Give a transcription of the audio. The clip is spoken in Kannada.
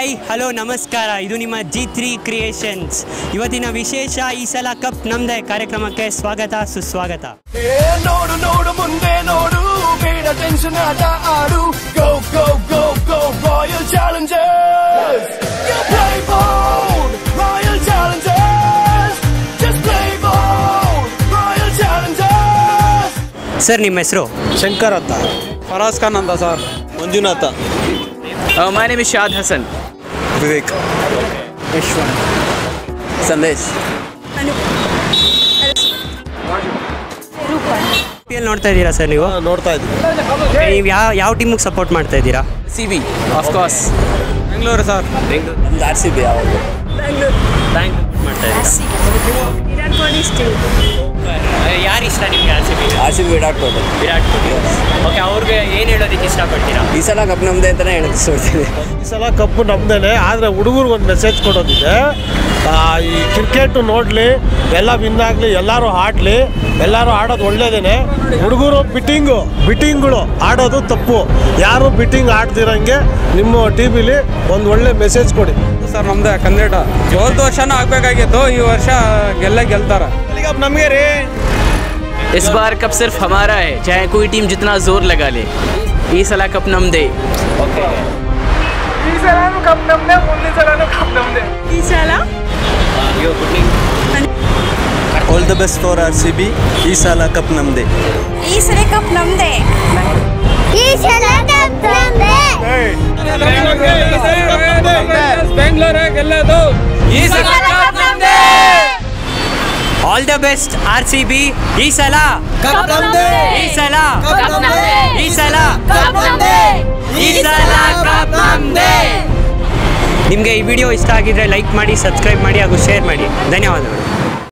ಹಾಯ್ ಹಲೋ ನಮಸ್ಕಾರ ಇದು ನಿಮ್ಮ ಜಿ ತ್ರೀ ಕ್ರಿಯೇಷನ್ಸ್ ಇವತ್ತಿನ ವಿಶೇಷ ಈ ಸಲ ಕಪ್ ನಮ್ದೇ ಕಾರ್ಯಕ್ರಮಕ್ಕೆ ಸ್ವಾಗತ ಸುಸ್ವಾಗತ ಏ ನೋಡು ನೋಡು ಮುಂದೆ ನೋಡು ಬೇಡ ಟೆನ್ಷನ್ ಆಟ ಆಡು go go go go Royal Challengers play bold Royal Challengers just play bold Royal Challengers sir ನಿಮ್ಮ ಹೆಸರು ಶಂಕರ್ ಅಂತ ಫರಾಜ್ ಖಾನ್ ಅಂತ sir Manjunatha Uh, my name is Shad Hassan. Vivek Yashwant Sandesh P L ನೋಡ್ತಾ ಇದ್ದೀರಾ ಸರ್ ನೀವು ನೋಡ್ತಾ ಇದ್ವಿ ನೀವು ಯಾವ ಯಾವ ಟೀಮಿಗೆ ಸಪೋರ್ಟ್ ಮಾಡ್ತಾ ಇದ್ದೀರಾ CB, of course. Bengaluru sir ನಮ್ದು ಆರ್ ಸಿ ಬಿ ಯಾವಾಗ ಬ್ಯಾಂಕ್ ಮಾಡ್ತಾ ಯಾರು ಇಷ್ಟ ನಿಮಗೆ R C B R C B Virat Kohli Virat Kohli okay ಅವ್ರಿಗೆ ಏನು ಹೇಳೋದಕ್ಕೆ ಇಷ್ಟಪಡ್ತೀರಾ ಈ ಸಲ ಕಪ್ ನಮ್ದೇ ಅಂತಾನೆ ಹೇಳಕ್ ಇಷ್ಟಪಡ್ತೀನಿ ಈ ಸಲ ಕಪ್ಪು ನಮ್ದೇನೆ ಆದರೆ ಹುಡುಗರಿಗೆ ಒಂದು ಮೆಸೇಜ್ ಕೊಡೋದಿದೆ ಆ, ಈ ಕ್ರಿಕೆಟ್ ನೋಡಲಿ ಎಲ್ಲ ವಿನ್ ಆಗಲಿ ಎಲ್ಲರೂ ಆಡಲಿ ಎಲ್ಲರೂ ಆಡೋದು ಒಳ್ಳೇದೇನೆ ಹುಡುಗರು ಬಿಟ್ಟಿಂಗು ಬಿಟ್ಟಿಂಗ್ಗಳು ಆಡೋದು ತಪ್ಪು ಯಾರು ಬಿಟ್ಟಿಂಗ್ ಆಡ್ದಿರಂಗೆ ನಿಮ್ಮ ಟಿ ವಿಲಿ ಒಂದು ಒಳ್ಳೆ ಮೆಸೇಜ್ ಕೊಡಿ ಸರ್ ನಮ್ದೇ ಕನ್ನಡ ಹೋದ ವರ್ಷನೂ ಆಗ್ಬೇಕಾಗಿತ್ತು ಈ ವರ್ಷ ಗೆಲ್ಲೇ ಗೆಲ್ತಾರ ನಮಗೆ ರೀ इस बार कप सिर्फ हमारा है चाहे कोई टीम जितना जोर लगा ले ಈ ಸಲ ಕಪ್ ನಮ್ದೇ all the best for R C B ಈ ಸಲ ಕಪ್ ನಮ್ದೇ ಈ ಸಲ ಕಪ್ ನಮ್ದೇ ಈ ಸಲ ಕಪ್ ನಮ್ದೇ ಬೆಂಗಳೂರೇ ಗೆಲ್ಲೋದು ಈ ಸಲ ಕಪ್ ನಮ್ದೇ all the best R C B ಈ ಸಲ ಈ ಸಲ ಈ ಸಲ ಈ ಸಲ ಕಪ್ ನಮ್ದೇ ನಿಮಗೆ ಈ ವಿಡಿಯೋ ಇಷ್ಟ ಆಗಿದ್ರೆ ಲೈಕ್ ಮಾಡಿ ಸಬ್ಸ್ಕ್ರೈಬ್ ಮಾಡಿ ಹಾಗೂ ಶೇರ್ ಮಾಡಿ ಧನ್ಯವಾದಗಳು